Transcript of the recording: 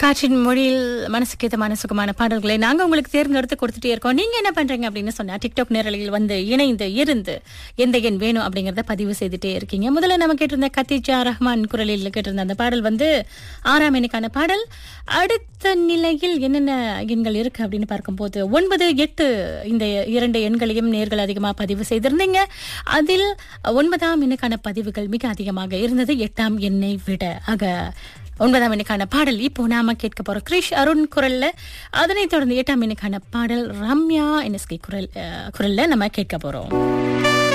காற்றின் மொழியில் மனசுக்கு ஏத்தமான சுகமான பாடல்களை நாங்க உங்களுக்கு தேர்ந்தெடுத்து கொடுத்துட்டே இருக்கோம் நீங்க என்ன பண்றீங்க அப்படின்னு சொன்னா டிக்டாக் நேரலையில் வந்து இணைந்து இருந்து எந்த எண் வேணும் அப்படிங்கறத பதிவு செய்துட்டே இருக்கீங்க முதல்ல நம்ம கேட்டிருந்த கத்திஜா ரஹ்மான் குரலில் கேட்டிருந்த அந்த பாடல் வந்து ஆறாம் எண்ணுக்கான பாடல் அடுத்த நிலையில் என்னென்ன எண்கள் இருக்கு அப்படின்னு பார்க்கும்போது ஒன்பது எட்டு இந்த இரண்டு எண்களையும் நேர்கள் அதிகமா பதிவு செய்திருந்தீங்க அதில் ஒன்பதாம் எண்ணுக்கான பதிவுகள் மிக அதிகமாக இருந்தது எட்டாம் எண்ணை விட ஆக ஒன்பதாம் எண்ணுக்கான பாடல் இப்போ நாம கேட்க போறோம் கிரிஷ் அருண் குரல்ல அதனைத் தொடர்ந்து எட்டாம் எண்ணுக்கான பாடல் ரம்யா என்எஸ்கே குரல் அஹ், குரல்ல நம்ம கேட்க போறோம்